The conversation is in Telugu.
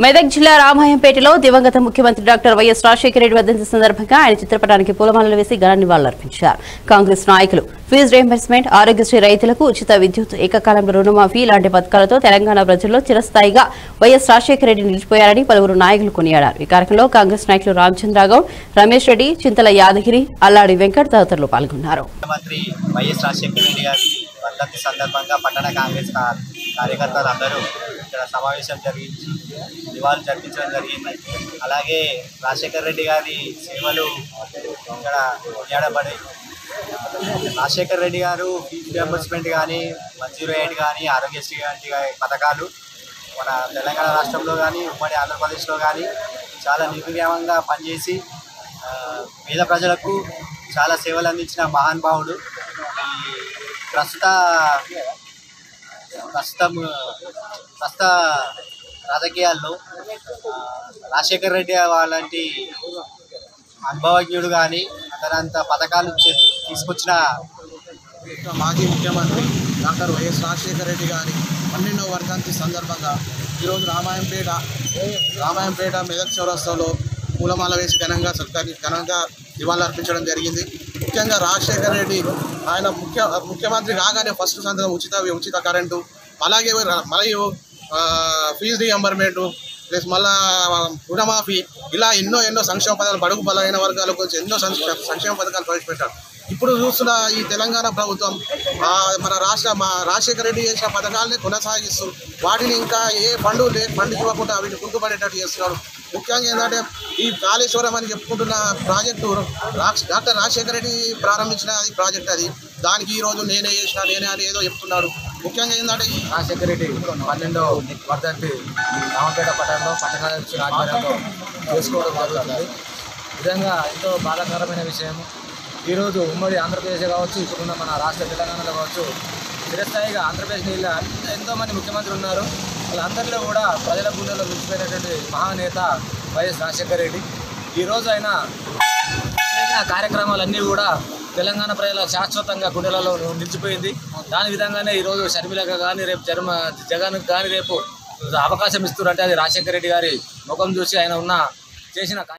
మెదక్ జిల్లా రామాయంపేటలో దివంగత ముఖ్యమంత్రి డాక్టర్ వైఎస్ రాజశేఖర రెడ్డి వర్ధంతి సందర్భంగా ఆయన చిత్రపటానికి పూలమాలలు వేసి ఘన నివాళులర్పించారు కాంగ్రెస్ నాయకులు ఫీజు రియంబర్స్మెంట్ ఆరోగ్యశ్రీ రైతులకు ఉచిత విద్యుత్ ఏకకాలంలో రుణమాఫీ ఇలాంటి పథకాలతో తెలంగాణ ప్రజల్లో చిరస్థాయిగా వైఎస్ రాజశేఖర రెడ్డి నిలిచిపోయారని పలువురు నాయకులు కొనియాడారు ఈ కార్యక్రమంలో కాంగ్రెస్ నాయకులు రామచంద్రగౌడ్ రమేష్ రెడ్డి చింతల యాదగిరి అల్లాడి వెంకట్ తదితరులు పాల్గొన్నారు ముఖ్యమంత్రి వైఎస్ రాజశేఖర రెడ్డి గారి వర్ధంతి సందర్భంగా పట్టణ కాంగ్రెస్ కా- కార్యకర్తలు అందరూ ఇక్కడ సమావేశం జరిగించి నివాళులు జరిపించడం జరిగింది అలాగే రాజశేఖర రెడ్డి గారి సినిమాలు ఇక్కడ కొనియాడబడి రాజశేఖర రెడ్డి గారు ఫీజు రియంబర్స్మెంట్ కానీ వన్ జీరో ఎయిట్ కానీ ఆరోగ్యశ్రీ వంటి పథకాలు మన తెలంగాణ రాష్ట్రంలో కానీ ఉమ్మడి ఆంధ్రప్రదేశ్లో కానీ చాలా నిర్విరామంగా పనిచేసి ఆ, పేద ప్రజలకు చాలా సేవలు అందించిన మహానుభావుడు ఈ ప్రస్తుత ప్రస్తుతం ప్రస్తుత రాజకీయాల్లో ఆ, రాజశేఖర రెడ్డి వాళ్ళంటి అనుభవజ్ఞుడు కానీ తనంత పథకాలు చే- తీసుకొచ్చిన మాజీ ముఖ్యమంత్రి డాక్టర్ వైఎస్ రాజశేఖర రెడ్డి గారి పన్నెండవ వర్ధంతి సందర్భంగా ఈరోజు రామాయంపేట రామాయంపేట మెదక్ చౌరస్తాలో పూలమాల వేసి ఘనంగా సత్కరి ఘనంగా నివాళులర్పించడం జరిగింది ముఖ్యంగా రాజశేఖర రెడ్డి ఆయన ముఖ్య ముఖ్యమంత్రి కాగానే ఫస్ట్ సంతకం ఉచిత ఉచిత కరెంటు అలాగే ర- మరియు ఆ, ఫీజు రీఎంబర్మెంట్ ప్లస్ మళ్ళా రుణమాఫీ ఇలా ఎన్నో ఎన్నో సంక్షేమ పథకాలు బడుగు బలైన వర్గాల గురించి ఎన్నో సంక్షేమ సంక్షేమ పథకాలు ప్రవేశపెట్టారు ఇప్పుడు చూస్తున్న ఈ తెలంగాణ ప్రభుత్వం ఆ, మన రాష్ట్ర మా రాజశేఖర రెడ్డి చేసిన పథకాలని కొనసాగిస్తూ వాటిని ఇంకా ఏ ఫండు లే ఫండ్ ఇవ్వకుండా వీటిని కుంటుపడేటట్టు చేస్తున్నారు ముఖ్యంగా ఏంటంటే ఈ కాళేశ్వరం అని చెప్పుకుంటున్న ప్రాజెక్టు రాక్ష- డాక్టర్ రాజశేఖర రెడ్డి ప్రారంభించిన అది ప్రాజెక్ట్ అది దానికి ఈ రోజు నేనే చేసిన నేనే అని ఏదో చెప్తున్నాడు ముఖ్యంగా ఏంటంటే ఈ రాజశేఖర రెడ్డి పన్నెండో వర్ధంతి రామపేట పట్టణంలో పట్టణాధ్యక్షుల ఆధ్వర్యంలో చేసుకోవడం జరుగుతుంది నిజంగా ఎంతో బాధాకరమైన విషయం ఈరోజు ఉమ్మడి ఆంధ్రప్రదేశ్ కావచ్చు ఇప్పుడున్న మన రాష్ట్ర తెలంగాణలో కావచ్చు చిరస్థాయిగా ఆంధ్రప్రదేశ్ నీళ్ళ ఎంతోమంది ముఖ్యమంత్రులు ఉన్నారు వాళ్ళందరిలో కూడా ప్రజల గుండెలో నిలిచిపోయినటువంటి మహానేత వైఎస్ రాజశేఖర రెడ్డి ఈరోజు ఆయన చేసిన కార్యక్రమాలన్నీ కూడా తెలంగాణ ప్రజల శాశ్వతంగా గుండెలలో నిలిచిపోయింది దాని విధంగానే ఈరోజు షర్మిలకు కానీ రేపు జన్మ జగన్ కానీ రేపు అవకాశం ఇస్తున్నారంటే అది రాజశేఖర రెడ్డి గారి ముఖం చూసి ఆయన ఉన్న చేసిన